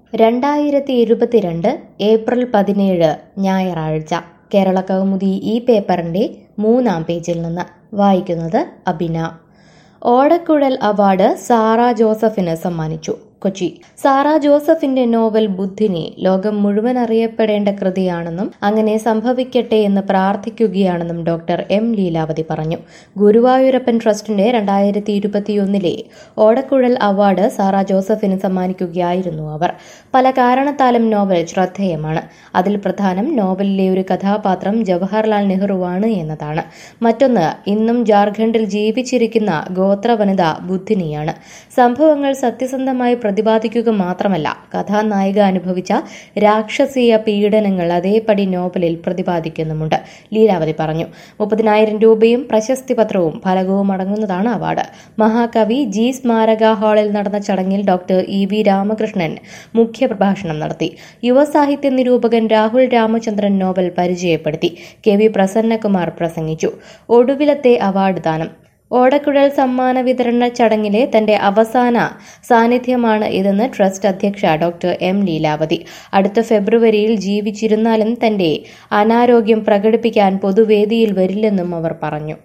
രണ്ടായിരത്തി ഇരുപത്തിരണ്ട് ഏപ്രിൽ പതിനേഴ് ഞായറാഴ്ച കേരള കൗമുദി ഈ പേപ്പറിന്റെ മൂന്നാം പേജിൽ നിന്ന് വായിക്കുന്നത് അബിന ഓടക്കുഴൽ അവാർഡ് സാറ ജോസഫിന് സമ്മാനിച്ചു കൊച്ചി സാറ ജോസഫിന്റെ നോവൽ ബുദ്ധിനി ലോകം മുഴുവൻ അറിയപ്പെടേണ്ട കൃതിയാണെന്നും അങ്ങനെ സംഭവിക്കട്ടെ എന്ന് പ്രാർത്ഥിക്കുകയാണെന്നും ഡോക്ടർ എം ലീലാവതി പറഞ്ഞു ഗുരുവായൂരപ്പൻ ട്രസ്റ്റിന്റെ രണ്ടായിരത്തി ഇരുപത്തിയൊന്നിലെ ഓടക്കുഴൽ അവാർഡ് സാറ ജോസഫിന് സമ്മാനിക്കുകയായിരുന്നു അവർ പല കാരണത്താലും നോവൽ ശ്രദ്ധേയമാണ് അതിൽ പ്രധാനം നോവലിലെ ഒരു കഥാപാത്രം ജവഹർലാൽ നെഹ്റുവാണ് എന്നതാണ് മറ്റൊന്ന് ഇന്നും ജാർഖണ്ഡിൽ ജീവിച്ചിരിക്കുന്ന ഗോത്ര വനിത ബുദ്ധിനിയാണ് സംഭവങ്ങൾ സത്യസന്ധമായി പ്രതിപാദിക്കുക മാത്രമല്ല കഥാനായിക അനുഭവിച്ച രാക്ഷസീയ പീഡനങ്ങൾ അതേപടി നോവലിൽ പ്രതിപാദിക്കുന്നുമുണ്ട് ലീലാവതി പറഞ്ഞു മുപ്പതിനായിരം രൂപയും പ്രശസ്തി പത്രവും ഫലകവും അടങ്ങുന്നതാണ് അവാർഡ് മഹാകവി ജി സ്മാരക ഹാളിൽ നടന്ന ചടങ്ങിൽ ഡോക്ടർ ഇ വി രാമകൃഷ്ണൻ മുഖ്യപ്രഭാഷണം നടത്തി യുവസാഹിത്യ നിരൂപകൻ രാഹുൽ രാമചന്ദ്രൻ നോവൽ പരിചയപ്പെടുത്തി കെ വി പ്രസന്നകുമാർ പ്രസംഗിച്ചു ഒടുവിലത്തെ അവാർഡ് ദാനം ഓടക്കുഴൽ സമ്മാന വിതരണ ചടങ്ങിലെ തന്റെ അവസാന സാന്നിധ്യമാണ് ഇതെന്ന് ട്രസ്റ്റ് അധ്യക്ഷ ഡോക്ടർ എം ലീലാവതി അടുത്ത ഫെബ്രുവരിയിൽ ജീവിച്ചിരുന്നാലും തന്റെ അനാരോഗ്യം പ്രകടിപ്പിക്കാൻ പൊതുവേദിയിൽ വരില്ലെന്നും അവർ പറഞ്ഞു